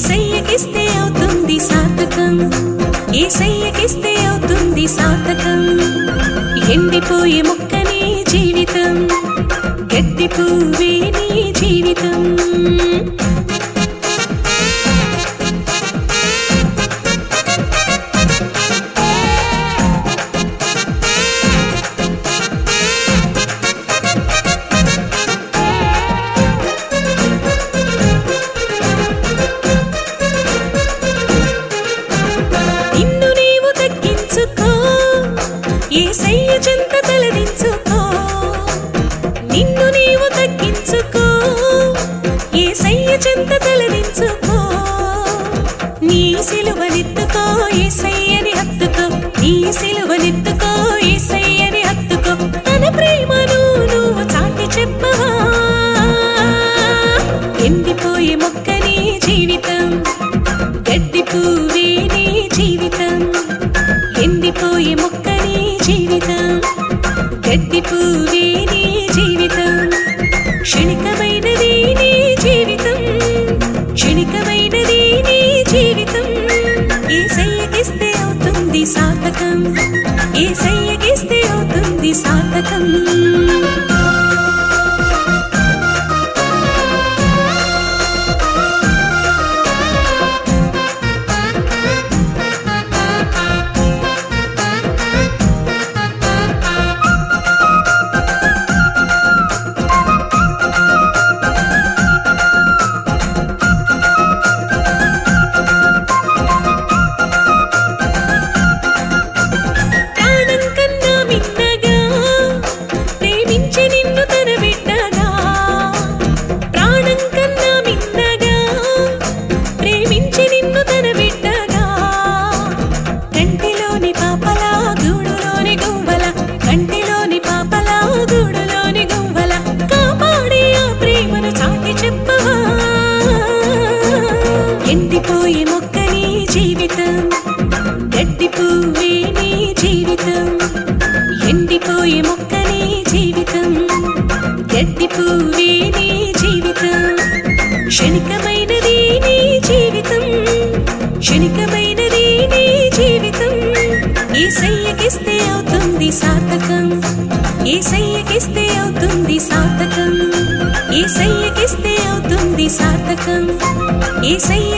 ఏసయ్యకిస్తే అవుతుంది సార్థకం ఏసయ్యకిస్తే అవుతుంది సార్థకం ఎండిపోయే ముక్కనే జీవితం గడ్డి పువ్వే నీ జీవితం నిన్ను నీవు తగ్గించుకో ఏసయ్య చెంత తలదించుకో నిన్ను నీవు తగ్గించుకో ఏసయ్య చెంత తలదించుకో నీ సిలువనెత్తుకో ఏసయ్యని హత్తుకో నీ సిలువనెత్తుకో ఏసయ్యని హత్తుకో తన ప్రేమను నువ్వు చాటి చెప్పవా ఎండిపోయే మొక్కని జీవితం గడ్డి పువ్వే నీ జీవితం ఎండిపోయే మొక్కని జీవితం గడ్డి పువ్వే నీ జీవితం క్షణికమైనది నీ జీవితం క్షణికమైనది నీ జీవితం ఏసయ్యకిస్తే అవుతుంది సార్థకం ఏసయ్యకిస్తే అవుతుంది సార్థకం ప్రాణం కన్నా మిన్నగా ప్రేమించి నిన్ను తన బిడ్డగా ప్రాణం కన్నా మిన్నగా ప్రేమించి నిన్ను తన బిడ్డగా కంటిలోని పాపలా గూడులోని గువ్వల కంటిలోని పాపలా గూడులోని గువ్వల కాపాడే ఆ ప్రేమను చాటి చెప్పవా ఎండిపోయే మొక్కని జీవితం గడ్డి పువ్వే నీ జీవితం ఎండిపోయే మొక్కని జీవితం గడ్డి పువ్వే నీ జీవితం క్షణికమైనది నీ జీవితం క్షణికమైనది నీ జీవితం ఏసయ్యకిస్తే అవుతుంది సార్థకం ఏసయ్యకిస్తే అవుతుంది సార్థకం ఏసయ్యకిస్తే అవుతుంది సార్థకం ఏసయ్య